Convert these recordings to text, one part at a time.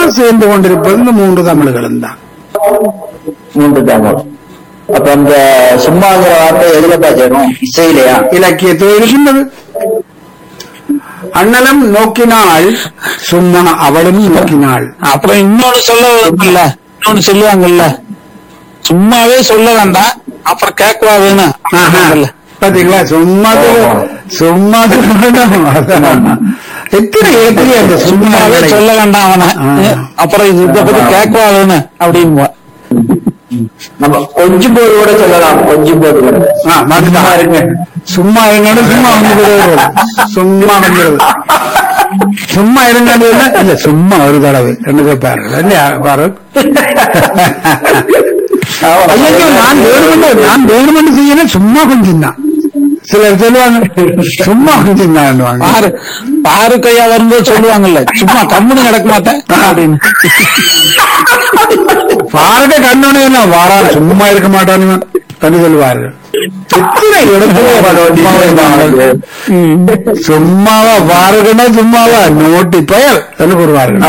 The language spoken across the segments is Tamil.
சேர்ந்து கொண்டிருப்பது இந்த மூன்று தமிழ்களும் தான் மூன்று தமிழ் அப்ப அந்த சும்மாங்கிற வார்த்தை எதுலப்பா சேரும் இசையிலையா இலக்கியத்தில் இருக்கின்றது அண்ணலம் நோக்கினாள் சும்மா அவளும் நோக்கினாள் அப்புறம் இன்னொன்னு சொல்ல இன்னொன்னு சொல்லுவாங்கல்ல சும்மாவே சொல்ல வேண்டாம் அப்புறம் கேட்கவா வேணும் ஆஹா. அப்படிம்பாங்கல்ல. பாத்தீங்களா சும்மா சொல்ல- சும்மா சொல்லணும். அதான். எத்தனை எத்தனை அந்த சும்மாவே சும்மாவே சொல்ல வேண்டாம் அவனை ஆ. அப்புறம் இது இதை பத்தி கேட்கவா வேணும் அப்படின்பா நம்ம கொஞ்சம் போது கூட சொல்லலாம் கொஞ்சம் போது கூட ஆ, மாட்டுதான். சும்மா இருங்க சும்மா இருங்கன்னு சும்மா வந்து விடுவது. சும்மா வந்துடுது சும்மா இருங்கன்னு இல்ல சும்மா ஒரு தடவை ரெண்டு கேட்பார்கள் இல்லையா பாரு ஐயோ நான் வேணுமென்று நான் வேணுமென்று செய்யணும் சும்மா கொஞ்சம் தான் சிலர் சொல்லுவாங்க சும்மா கொஞ்சம் தான் பாரு பாரு கையா வரும்போது சொல்லுவாங்கல்ல சும்மா கம்முன்னு கிடக்க மாட்டேன் அப்படின்னு பாருங்க கண்ணோனே எல்லாம் வாரான் சும்மா இருக்க மாட்டான் இவன் என்று சொல்லுவார்கள் எத்தனை இடத்துல சும்மாவே இருந்தாங்க. சும்மாவா பாருங்கன்னா சும்மாவா நோட்டி பெயர் என்று கூறுவார்கள்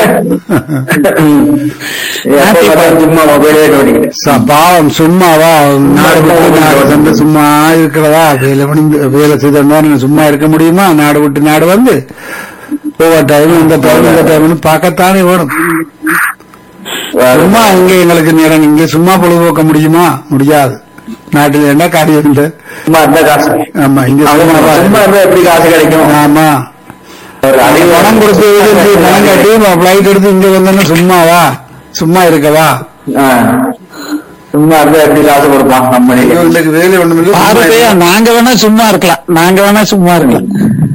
எப்ப பார்த்தாலும் சும்மா மொபைலே நோண்டிக்கிட்டு ச- பாவம் சும்மாவா நாடு விட்டு நாடு சென்று சும்மா இருக்கிறதா வேலை பண்ணி வேலை செய்தோம்னா சும்மா இருக்க முடியுமா நாடு விட்டு நாடு வந்து ஒவ்வொரு டைம் இந்த டைம் இந்த டைம்னு பார்க்கத்தானே வேணும் சும்மா இங்க எங்களுக்கு நேரம் இங்க சும்மா பொழுதுபோக்க முடியுமா முடியாது நாட்டில் என்ன காரியம் இல்லை சும்மா இருந்தா காசு ஆமா இங்க சும்மாவா சும்மா இருந்தா எப்படி காசு கிடைக்கும் ஆமா ஒரு அது அதிக பணம் கொடுத்து எழுதி, பணம் கட்டி பிளைட் எடுத்து இங்க வந்தோன்னா சும்மாவா சும்மா இருக்கவா ஆ. சும்மா இருந்தா எப்படி காசு கொடுப்பான் கம்பெனிக்கு இவங்களுக்கு வேலை ஒண்ணுமில்லை பாரு சும்மா கையா நாங்க வேணா சும்மா இருக்கலாம் நாங்க வேணா சும்மா இருக்கலாம்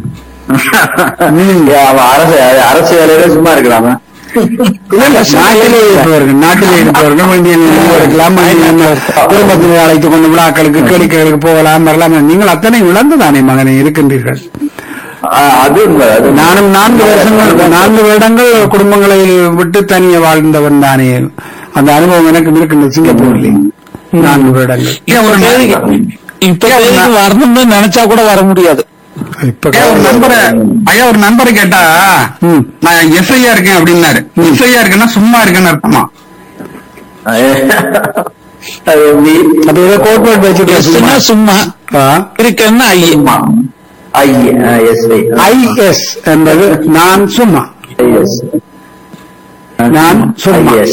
ஏன் அவன் அரசு அரசு வேலையில சும்மா இருக்கலாமா இல்ல, இல்ல, நாட்டிலே இருப்பவர்கள் நாட்டிலே இருப்பவர்கள் இந்தியன் இருக்கலாம் இந்தியன் குடும்பத்தினை அழைத்துக் கொண்டு விழாக்களுக்கு கேளிக்கைகளுக்கு போகலாம் வரலாம் நீங்கள் அத்தனை இழந்துதானே மகனை இருக்கின்றீர்கள் ஆ, அது உண்மை அது உண்மை. நானும் நான்கு வருஷங்கள் நான்கு வருடங்கள் குடும்பங்களை விட்டு தனியே வாழ்ந்தவன் தானே அந்த அனுபவம் எனக்கு இருக்கின்றது சிங்கப்பூர்ல நான்கு வருடங்கள் இப்ப தேதிக்கு- இப்ப தேதிக்கு வரணும்னு நினைச்சா கூட வர முடியாது இப்ப ஐயா, ஒரு நண்பரை ஐயா ஒரு நண்பரை கேட்டா ம். நான் எஸ்ஐயா இருக்கேன் அப்படின்னாரு எஸ்ஐயா இருக்கேன்னா சும்மா இருக்கேன்னு அர்த்தமா அது எப்படி அப்ப ஏதோ கோட்பாடு எஸ்னா வச்சுட்டு சும்மா இருக்கேன்னா ஐயே சும்மா ஐ எஸ் ஐ ஐஎஸ் என்பது நான் சும்மா எஸ் நான் சும்மா ஐஎஸ்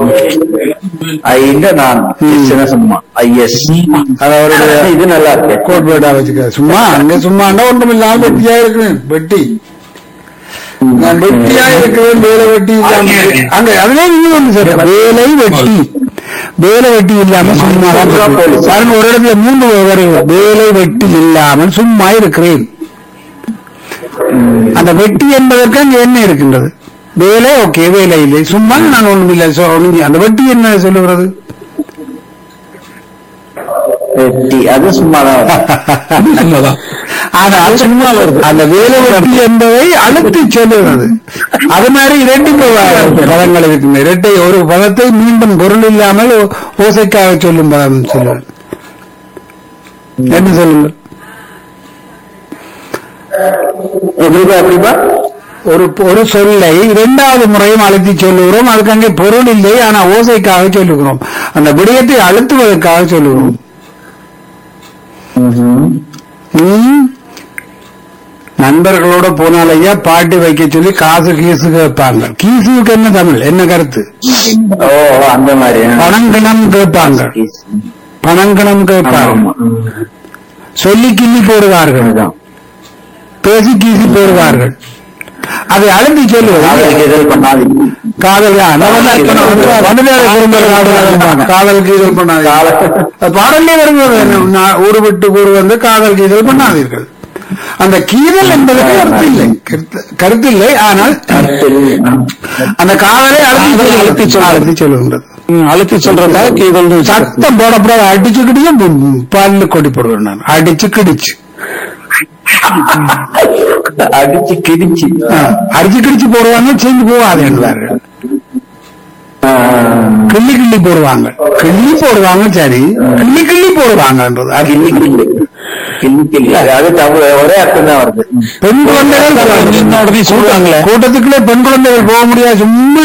ஐங்க நான் எஸ்னா சும்மா ஐஎஸ் அது அவருடைய இது நல்லா இருக்கு கோட்பாடா வச்சுக்க சும்மா அங்க சும்மாண்டா ஒன்றும் இல்லாம வெட்டியா இருக்கிறேன் வெட்டி நான் வெட்டியா இருக்கிறேன் வேலை வெட்டி இல்லாம இருக்கிறேன். அங்க அதுவே நீங்க வந்து சார் வேலை வெட்டி வேலை வெட்டி இல்லாம சும்மா தான் இருக்கிறேன். பாருங்க ஒரு இடத்துல மூன்று வருகிறது வேலை வெட்டி இல்லாமல் சும்மா இருக்கிறேன் அந்த வெட்டி என்பதற்கு அங்க என்ன இருக்கின்றது வேலை ஓகே வேலை இல்லை சும்மா நான் ஒண்ணும் இல்லை சொ- ஒண்ணும் இல்லை. அந்த வெட்டி என்ன சொல்லுகிறது வெட்டி அது சும்மா தான் ஆனா அது சும்மா வருது அந்த வேலை வெட்டி என்பதை அழுத்தி சொல்லுகிறது அது மாதிரி இரண்டு ப- பதங்கள் இருக்கின்றன இரட்டை ஒரு பதத்தை மீண்டும் பொருள் இல்லாமல் ஓ- ஓசைக்காக சொல்லும் பதம் சொல்லுவது என்ன சொல்லுங்கள் எப்படிப்பா எப்படிப்பா ஒரு ஒரு சொல்லை இரண்டாவது முறையும் அழுத்தி சொல்லுகிறோம் அதுக்கு அங்கே பொருள் இல்லை ஆனா ஓசைக்காக சொல்லுகிறோம் அந்த விடயத்தை அழுத்துவதற்காக சொல்லுகிறோம் ம். நண்பர்களோட போனால் ஐயா பாட்டு வைக்க சொல்லி காசு கீசு கேட்பாங்க கீசுக்கு என்ன தமிழ் என்ன கருத்து ஓ அந்த மாதிரி ஆ. பணங்கிணம் கேட்பாங்க பணங்கிணம் கேட்பாங்க ஆமா. சொல்லி கிள்ளி போடுவார்கள் அதுதான். பேசி கீசி போடுவார்கள் அதை அழுத்தி சொல்லுவது காதலுக்கு எதிர் பண்ணாதீங்க காதல் தான். நம்ம தான் வண்டுதேவ குறும்பர் காதல் காதலுக்கு இதழ் பண்ணாதீர்கள் பாடலே வருவது என்ன? நான் ஊரு விட்டு ஊர் வந்து காதலுக்கு இதழ் பண்ணாதீர்கள் அந்த கீதல் என்பதற்கு கருத்து இல்லை கருத்து- கருத்து இல்லை ஆனால் அந்த காதலை அழுத்தி அழுத்தி சொல்லுகிறது. சொல்றது. அழுத்தி சொல்லுகின்றது ம், அழுத்தி சொல்றதா கீதல் சத்தம் போடப்படாத அடிச்சு கிடிச்சும் பல்லு கொடி போடுவேன் நான் அடிச்சு கிடிச்சு அடிச்சு கிடிச்சு ஆ, அடிச்சு கிடிச்சு போடுவாங்க செஞ்சு போவாது என்பார்கள் ஆ. கிள்ளி கிள்ளி போடுவாங்க கிள்ளி போடுவாங்க சரி கிள்ளி கிள்ளி போடுவாங்கன்றது அது கிள்ளி கிள்ளி கிள்ளி கிள்ளி அது தமிழ் ஒரே அர்த்தம் தான் வருது பெண் குழந்தைகள் உடனே சொல்லுவாங்களே கூட்டத்துக்குள்ளே பெண் குழந்தைகள் போக முடியாது சும்மா